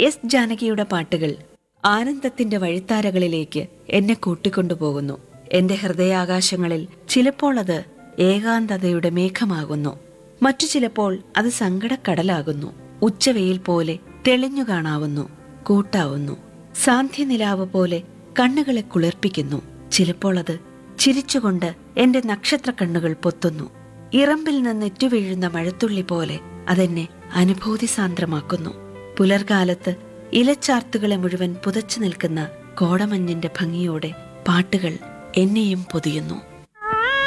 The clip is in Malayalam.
എസ് ജാനകിയുടെ പാട്ടുകൾ ആനന്ദത്തിന്റെ വഴിത്താരകളിലേക്ക് എന്നെ കൂട്ടിക്കൊണ്ടുപോകുന്നു എന്റെ ഹൃദയാകാശങ്ങളിൽ ചിലപ്പോൾ അത് ഏകാന്തതയുടെ മേഘമാകുന്നു മറ്റു ചിലപ്പോൾ അത് സങ്കടക്കടലാകുന്നു ഉച്ചവെയിൽ പോലെ തെളിഞ്ഞു കാണാവുന്നു കൂട്ടാവുന്നു സാന്ധ്യനിലാവ് പോലെ കണ്ണുകളെ കുളിർപ്പിക്കുന്നു ചിലപ്പോൾ അത് ചിരിച്ചുകൊണ്ട് എന്റെ നക്ഷത്ര കണ്ണുകൾ പൊത്തുന്നു ഇറമ്പിൽ നിന്ന് ഇറ്റുവീഴുന്ന മഴത്തുള്ളി പോലെ അതെന്നെ അനുഭൂതി സാന്ദ്രമാക്കുന്നു പുലർകാലത്ത് ഇലച്ചാർത്തുകളെ മുഴുവൻ പുതച്ചു നിൽക്കുന്ന കോടമഞ്ഞിന്റെ ഭംഗിയോടെ പാട്ടുകൾ എന്നെയും പൊതിയുന്നു